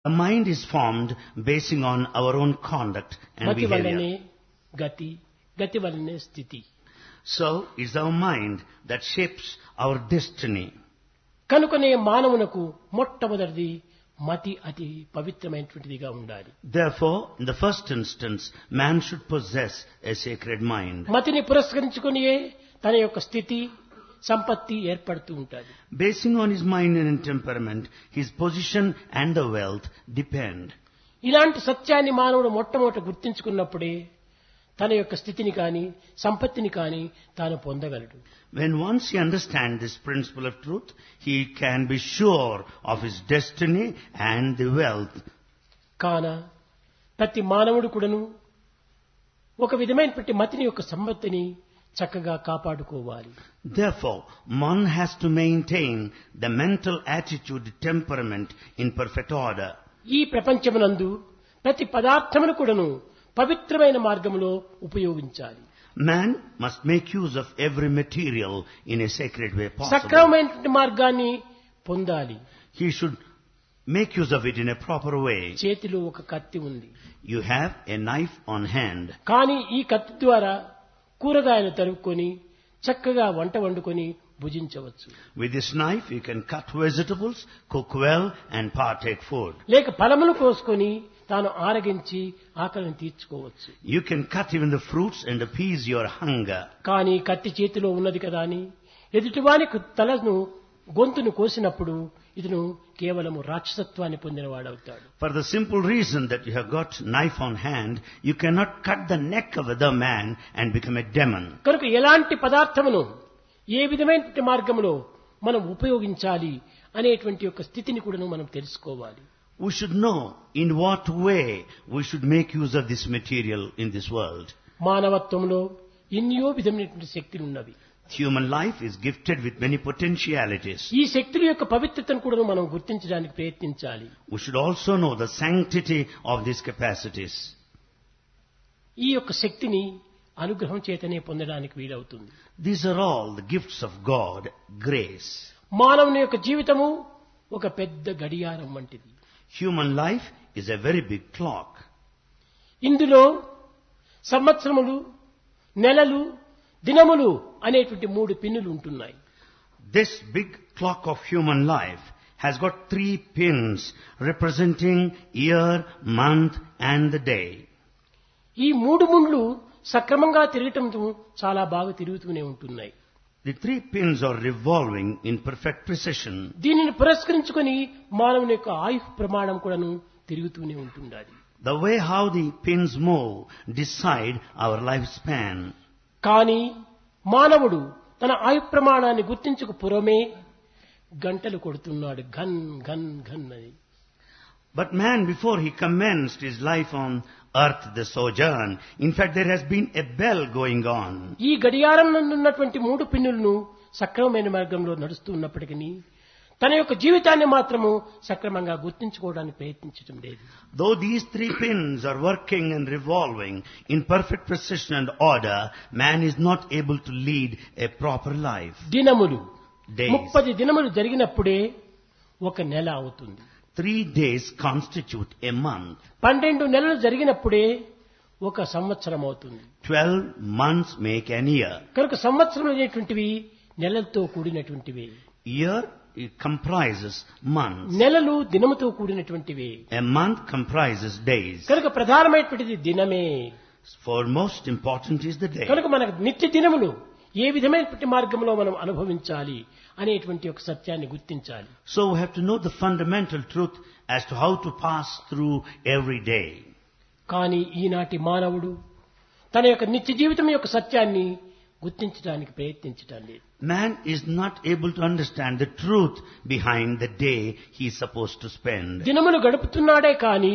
The mind is formed basing on our own conduct and మతి వల్లనే behavior. గతి గతి వల్లనే స్థితి So it's our mind that shapes our destiny. కనుకనే మానవునకు మొట్టమొదటిది మతి అతి పవిత్రమైనటువంటిదిగా ఉండాలి Therefore, in the first instance, man should possess a sacred mind. మతిని పురస్కరించుకునియే తన యొక్క స్థితి సంపత్తి ఏర్పడుతూ ఉంటుంది Basing on his mind and temperament, his position and the wealth depend. ఇలాంటి సత్యాన్ని మానవుడు మొట్టమొదట గుర్తించుకున్నప్పుడే తన యొక్క స్థితిని కాని సంపత్తిని కాని తాను పొందగలడు When once he understands this principle of truth, he can be sure of his destiny and the wealth. కాన ప్రతి మానవుడు కూడాను ఒక విధమైనటువంటి మతిని యొక్క సంపత్తిని చక్కగా కాపాడుకోవాలి Therefore, one has to maintain the mental attitude, temperament in perfect order. ఈ ప్రపంచమునందు ప్రతి పదార్థమును కూడాను పవిత్రమైన మార్గంలో ఉపయోగించాలి Man must make use of every material in a sacred way possible. సక్రమమైనటువంటి మార్గాన్ని పొందాలి He should make use of it in a proper way. చేతిలో ఒక కత్తి ఉంది You have a knife on hand. కానీ ఈ కత్తి ద్వారా కూరగాయలు తరుక్కొని చక్కగా వంట వండుకొని భుజించవచ్చు With this knife, you can cut vegetables, cook well, and partake food. లేక ఫలములు కోసుకొని తాను ఆరగించి ఆకలిని తీర్చుకోవచ్చు You can cut even the fruits and appease your hunger. కానీ కత్తి చేతిలో ఉన్నది కదా అని ఎదుటివానికి తలను గొంతును కోసినప్పుడు ఇతను కేవలము రాక్షసత్వాన్ని పొందినవాడవుతాడు For the simple reason that you have got knife on hand, you cannot cut the neck of other man and become a demon. కనుక ఎలాంటి పదార్థమును ఏ విధమైనటువంటి మార్గంలో మనం ఉపయోగించాలి అనేటువంటి యొక్క స్థితిని కూడా మనం తెలుసుకోవాలి We should know in what way we should make use of this material in this world. మానవత్వంలో ఎన్నో విధమైనటువంటి శక్తులు ఉన్నవి Human life is gifted with many potentialities. ఈ శక్తుల యొక్క పవిత్రతను కూడా మనం గుర్తించడానికి ప్రయత్నించాలి We should also know the sanctity of these capacities. ఈ యొక్క శక్తిని అనుగ్రహం చేతనే పొందడానికి వీలవుతుంది These are all the gifts of God, grace. మానవుని యొక్క జీవితము ఒక పెద్ద గడియారం వంటిది Human life is a very big clock. ఇందులో సంవత్సరములు నెలలు దినములు అనేటువంటి మూడు పిన్నులు ఉంటున్నాయి This big clock of human life has got three pins representing year, month and the day. ఈ మూడు ముండ్లు సక్రమంగా తిరగటంతో చాలా బాగా తిరుగుతూనే ఉంటున్నాయి The three pins are revolving in perfect precision. దీనిని పురస్కరించుకొని మానవుని యొక్క ఆయుష్ ప్రమాణం కూడాను తిరుగుతూనే ఉంటుండాలి The way how the pins move decide our lifespan. కానీ మానవుడు తన ఆయు ప్రమాణాన్ని గుర్తించక పురమే గంటలు కొడుతున్నాడు ఘన్ ఘన్ ఘన్ అని But man, before he commenced his life on earth, the sojourn, in fact there has been a bell going on. ఈ గడియారం నందున్నటువంటి మూడు పిన్నులను సక్రమమైన మార్గంలో నడుస్తూ ఉన్నప్పటికీ తన యొక్క జీవితాన్ని మాత్రము సక్రమంగా గుర్తించుకోవడానికి ప్రయత్నించడం లేదు Though these three pins are working and revolving in perfect precision and order, man is not able to lead a proper life. దినములు Days. ముప్పది దినములు జరిగినప్పుడే ఒక నెల అవుతుంది Three days constitute a month. పన్నెండు నెలలు జరిగినప్పుడే ఒక సంవత్సరం అవుతుంది Twelve months make an year. కనుక సంవత్సరం అనేటువంటివి నెలలతో కూడినటువంటివి Year it comprises months. నెలలు దినముతో కూడినటువంటివి A month comprises days. కనుక ప్రధానమైనటువంటిది దినమే For most important is the day. కనుక మనకు నిత్య దినములు ఏ విధమైనటువంటి మార్గంలో మనం అనుభవించాలి అనేటువంటి ఒక సత్యాన్ని గుర్తించాలి So we have to know the fundamental truth as to how to pass through every day. కానీ ఈనాటి మానవుడు తన యొక్క నిత్య జీవితం యొక్క సత్యాన్ని గుర్తించడానికి ప్రయత్నించటం లేదు Man is not able to understand the truth behind the day he is supposed to spend. దినములు గడుపుతున్నాడే కానీ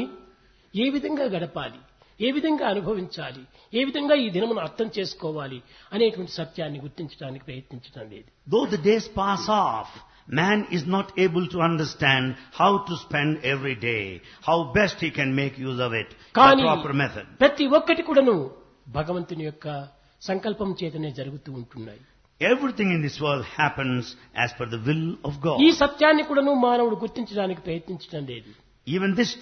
ఏ విధంగా గడపాలి ఏ విధంగా అనుభవించాలి ఏ విధంగా ఈ దినమును అర్థం చేసుకోవాలి అనేటువంటి సత్యాన్ని గుర్తించడానికి ప్రయత్నించడం లేదు Though the days pass off, man is not able to understand how to spend every day, how best he can make use of it, the కానీ proper method. ప్రతి ఒక్కటి కూడాను భగవంతుని యొక్క సంకల్పం చేతనే జరుగుతూ ఉంటున్నాయి Everything in this world happens as per the will of God. ఈ సత్యాన్ని కూడాను మానవుడు గుర్తించడానికి ప్రయత్నించడం లేదు Even this